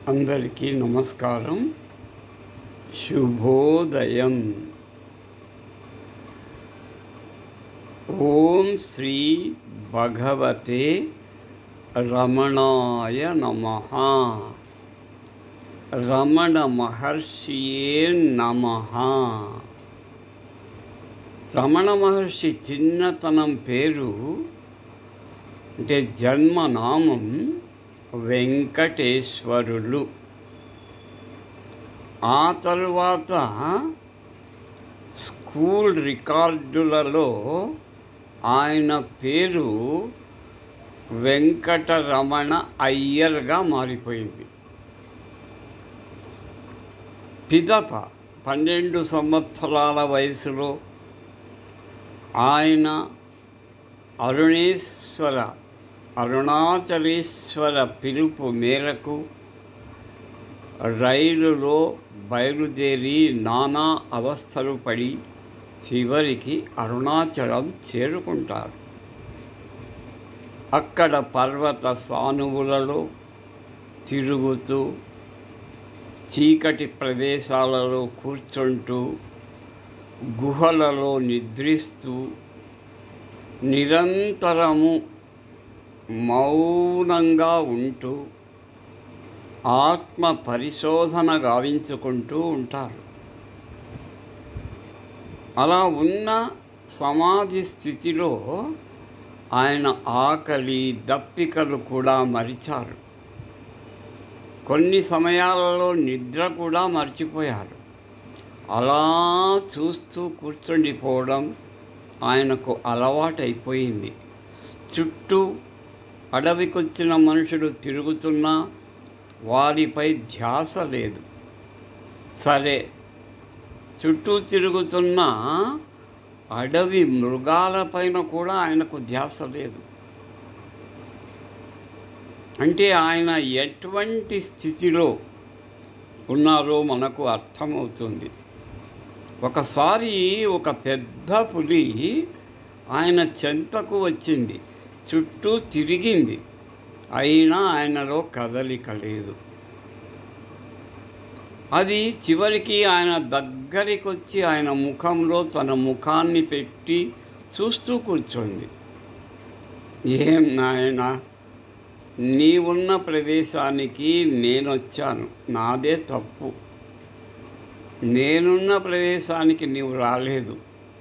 అందరికీ నమస్కారం శుభోదయం ఓం శ్రీ భగవతే రమణాయ నమ రమణ మహర్షియే నమ రమణ మహర్షి చిన్నతనం పేరు అంటే జన్మనామం వెంకటేశ్వరులు ఆ తరువాత స్కూల్ రికార్డులలో ఆయన పేరు వెంకటరమణ అయ్యర్గా మారిపోయింది పిదప పన్నెండు సంవత్సరాల వయసులో ఆయన అరుణేశ్వర అరుణాచలేశ్వర పిలుపు మేరకు రైలులో బయలుదేరి నానా అవస్థలు పడి చివరికి అరుణాచలం చేరుకుంటారు అక్కడ పర్వత సానువులలో తిరుగుతూ చీకటి ప్రదేశాలలో కూర్చుంటూ గుహలలో నిద్రిస్తూ నిరంతరము మౌనంగా ఉంటూ ఆత్మ పరిశోధన గావించుకుంటూ ఉంటారు అలా ఉన్న సమాధి స్థితిలో ఆయన ఆకలి దప్పికలు కూడా మరిచారు కొన్ని సమయాలలో నిద్ర కూడా మర్చిపోయారు అలా చూస్తూ కూర్చుండిపోవడం ఆయనకు అలవాటైపోయింది చుట్టూ అడవికొచ్చిన మనుషులు తిరుగుతున్నా వారిపై ధ్యాస లేదు సరే చుట్టూ తిరుగుతున్న అడవి మృగాలపైన కూడా ఆయనకు ధ్యాస లేదు అంటే ఆయన ఎటువంటి స్థితిలో ఉన్నారో మనకు అర్థమవుతుంది ఒకసారి ఒక పెద్ద పులి ఆయన చెంతకు వచ్చింది చుట్టూ తిరిగింది అయినా ఆయనలో కదలిక లేదు అది చివరికి ఆయన దగ్గరికి వచ్చి ఆయన ముఖంలో తన ముఖాన్ని పెట్టి చూస్తూ కూర్చోంది ఏం నాయన నీవున్న ప్రదేశానికి నేను వచ్చాను నాదే తప్పు నేనున్న ప్రదేశానికి నీవు రాలేదు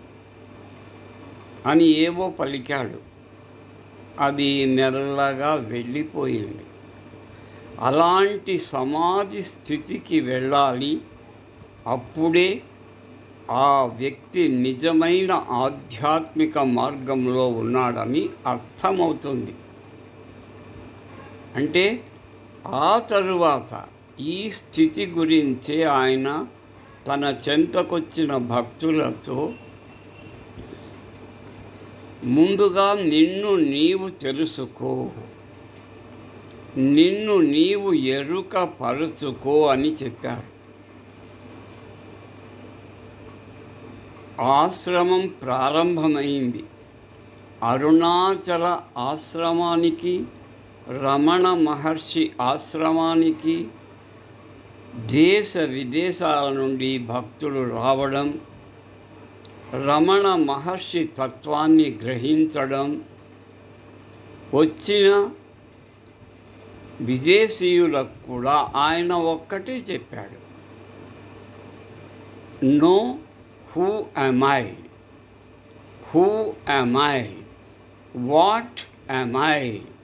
అని ఏవో పలికాడు అది నెల్లగా వెళ్ళిపోయింది అలాంటి సమాధి స్థితికి వెళ్ళాలి అప్పుడే ఆ వ్యక్తి నిజమైన ఆధ్యాత్మిక మార్గంలో ఉన్నాడని అర్థమవుతుంది అంటే ఆ తరువాత ఈ స్థితి గురించే ఆయన తన చెంతకొచ్చిన భక్తులతో ముందుగా నిన్ను నీవు తెలుసుకో నిన్ను నీవు ఎరుక పరుచుకో అని చెప్పారు ఆశ్రమం ప్రారంభమైంది అరుణాచల ఆశ్రమానికి రమణ మహర్షి ఆశ్రమానికి దేశ విదేశాల నుండి భక్తులు రావడం రమణ మహర్షి తత్వాన్ని గ్రహించడం వచ్చిన విదేశీయులకు కూడా ఆయన ఒక్కటే చెప్పాడు know who am I who am I what am I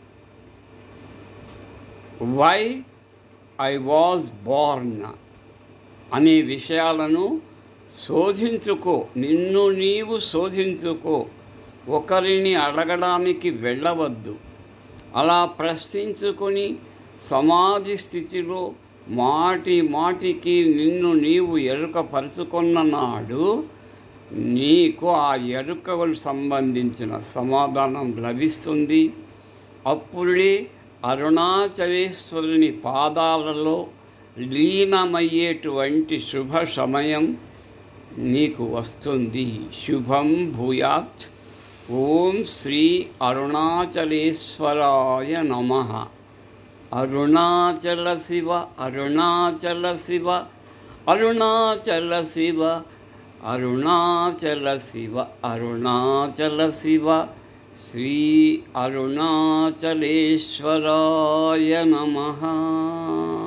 why I was born అనే విషయాలను శోధించుకో నిన్ను నీవు శోధించుకో ఒకరిని అడగడానికి వెళ్ళవద్దు అలా ప్రశ్నించుకొని సమాధి స్థితిలో మాటి మాటికి నిన్ను నీవు ఎరుకపరుచుకున్న నాడు నీకు ఆ ఎరుకకు సంబంధించిన సమాధానం లభిస్తుంది అప్పుడే అరుణాచలేశ్వరుని పాదాలలో లీనమయ్యేటువంటి శుభ సమయం నీకు వస్తుంది శుభం భూయాత్ ఓం శ్రీ అరుణాచలేశ్వరాయ నమ అరుణాచల శివ అరుణాచల శివ అరుణాచల శివ అరుణాచల శివ అరుణాచల శివ శ్రీ అరుణాచలేశ్వరాయ నమః